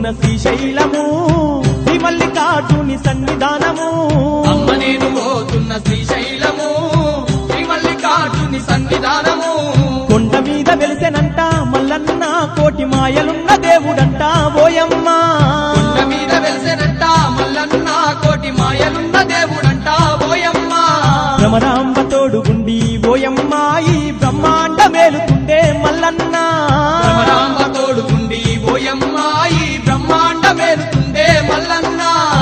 శ్రీశైలము శ్రీ మల్లికార్జుని సన్నిధానము అమ్మ నేను పోతున్న శ్రీశైలము శ్రీ మల్లికార్జుని సన్నిధానము కొండ మీద వెలిసెనంట మల్లన్న కోటి మాయలున్న దేవుడంట ఓయమ్మ కొండ మీద వెలిసెనంట మల్లన్న కోటి మాయలున్న దేవుడంట ఓయమ్మ భ్రమరాంబ తోడుగుండి ఓయమ్మ ఈ బ్రహ్మాండ మేలుతుండే మల్లన్న రామ తోడుకుండి ఓయమ్మ ఈ బ్రహ్మాండ మేలుతుండే మల్లన్న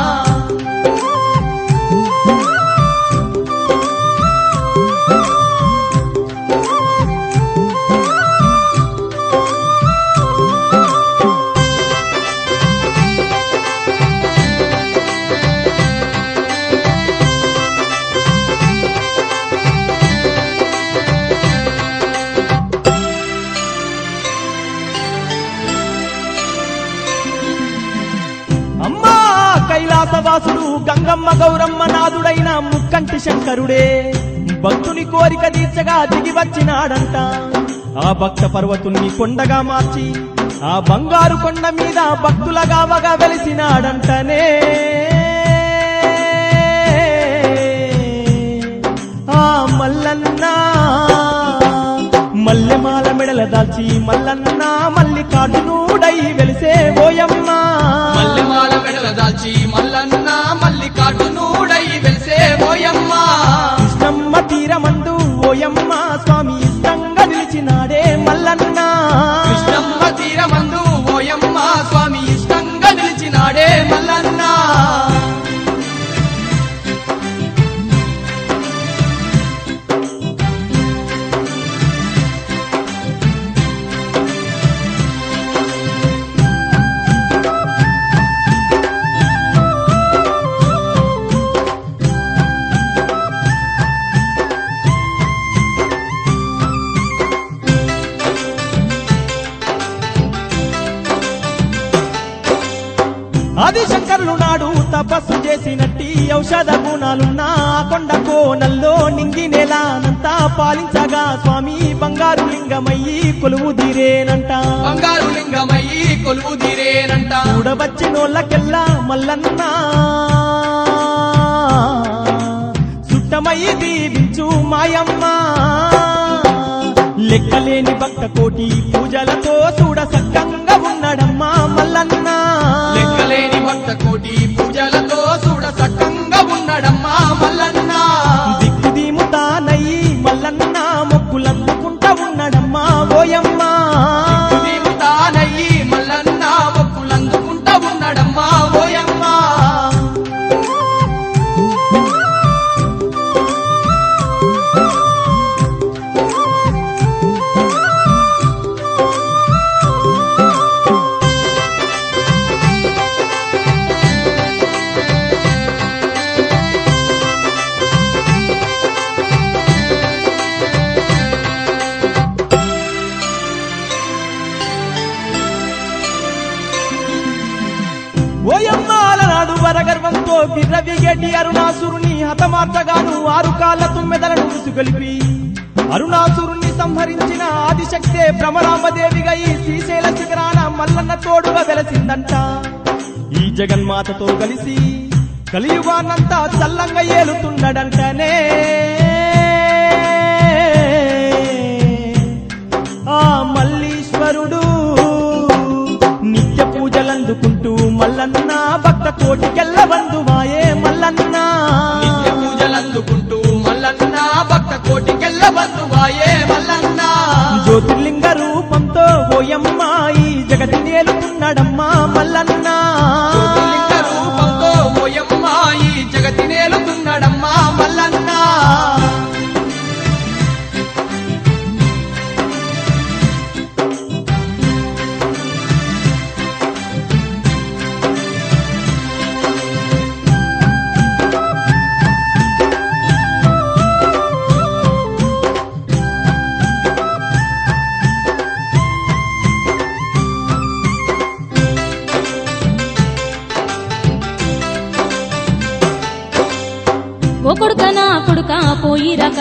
అమ్మా కైలాసవాసుడు గంగమ్మ గౌరమ్మ నాదుడైన ముక్కంటి శంకరుడే భక్తుని కోరిక తీర్చగా దిగి వచ్చినాడంట ఆ భక్త పర్వతుణ్ణి కొండగా మార్చి ఆ బంగారు కొండ మీద భక్తులగా వగా వెలిసినాడంటనే ఆ మల్లన్న మల్లెమాల మెడల దాల్చి మల్లన్న మల్లికార్జునుడై వెలిసే ఓయమ్మ మల్లెమాల మెడల దాల్చి మల్లన్న మల్లికార్జునుడై వెలిసే ఓయమ్మ కృష్ణమ్మ తీరమందు ఓయమ్మ స్వామి ఇష్టంగా నిలిచినాడే మల్లన్న కృష్ణమ్మ తీరమందు ఓయమ్మ స్వామి ఇష్టంగా నిలిచినాడే మల్లన్న ఆది శంకరులు నాడు తపస్సు చేసినట్టి ఔషధ గుణాలున్న ఆ కొండ కోనల్లో నింగి నేలానంతా పాలించగా స్వామి బంగారు లింగమయ్యి కొలువు తీరేనంట బంగారు లింగమయ్యి కొలువు తీరేనంట చూడవచ్చినోళ్ళకెల్లా మల్లన్న సుట్టమయ్యి దీవించు మాయమ్మ లెక్కలేని భక్త కోటి పూజలతో చూడ సక్కంగా ఉన్నాడమ్మా మల్లన్న లెక్కలేని భక్త కోటి పూజలతో చూడ సక్కంగా ఉన్నాడమ్మా మల్లన్న దిక్కుదీముతానయ్యి మల్లన్న మొక్కులందుకుంటా ఉన్నాడమ్మా ఓయమ్మ నీవు తానయ్యి మల్లన్న మొక్కులందుకుంటా ఉన్నాడమ్మా ఓయమ్మ ఓయమ్మాల నాడు వరగర్వంతో బిర్రవిగేటి అరుణాసురుని హతమార్చగాను ఆరు కాళ్ళ తుమ్మెదలను ముసుగొలిపి అరుణాసురుణ్ణి సంహరించిన ఆదిశక్తే భ్రమరామదేవిగా ఈ శ్రీశైల శిఖరాన మల్లన్న తోడుగా వెలసిందంట ఈ జగన్మాతతో కలిసి కలియుగానంతా చల్లంగా ఏలుతున్నాడంటనే ఆ మల్లీశ్వరుడు నిత్య పూజలందుకుంటూ మల్లన్న భక్త కోటికెళ్ళ బంధువాయే మల్లన్న నిత్య పూజలందుకుంటూ మల్లన్న భక్త కోటికెళ్ళ బంధువాయే మల్లన్న జ్యోతిర్లింగ రూపంతో ఓయమ్మ ఈ జగతి నేలుతున్నాడమ్మా మల్లన్న జ్యోతిర్లింగ రూపంతో ఓయమ్మ ఈ జగతి నేలుతున్నాడమ్మా మల్లన్న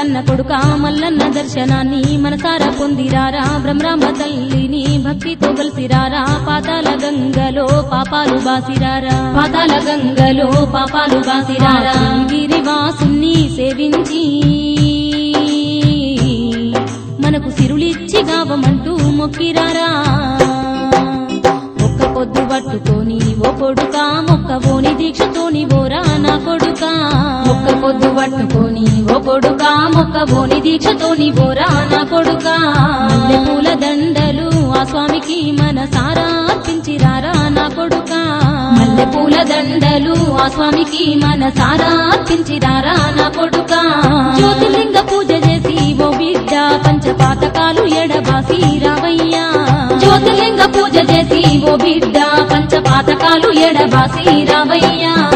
మల్లన్న కొడుక మల్లన్న దర్శనాన్ని మనసారా పొందిరారా బ్రహ్మరామ తల్లిని భక్తితో కలిసిరారా పాతాల గంగలో పాపాలు బాసిరారా పాతాల గంగలో పాపాలు బాసిరారా గిరివాసుని సేవించి మనకు సిరులిచ్చి గావమంటూ మొక్కిరారా ఒక్క పొద్దు పట్టుకొని ఓ కొడుక మొక్కవోని దీక్షతోని ఓరా నా కొడుక ఒక్క పొద్దు పట్టుకొని ఓ కొడుక మొక్కవోని దీక్షతోని ఓరా నా కొడుక మల్లె పూల దండలు ఆ స్వామికి మనసారా అర్పించిరారా నా కొడుక మల్లె పూల దండలు ఆ స్వామికి మనసారా అర్పించిరారా నా కొడుక జ్యోతిలింగ పూజ చేసి ఓ బిడ్డ పంచపాతకాలు ఎడబాసి రావయ్యా జ్యోతిలింగ పూజ చేసి ఓ బిడ్డ పంచపాతకాలు ఎడబాసి రావయ్యా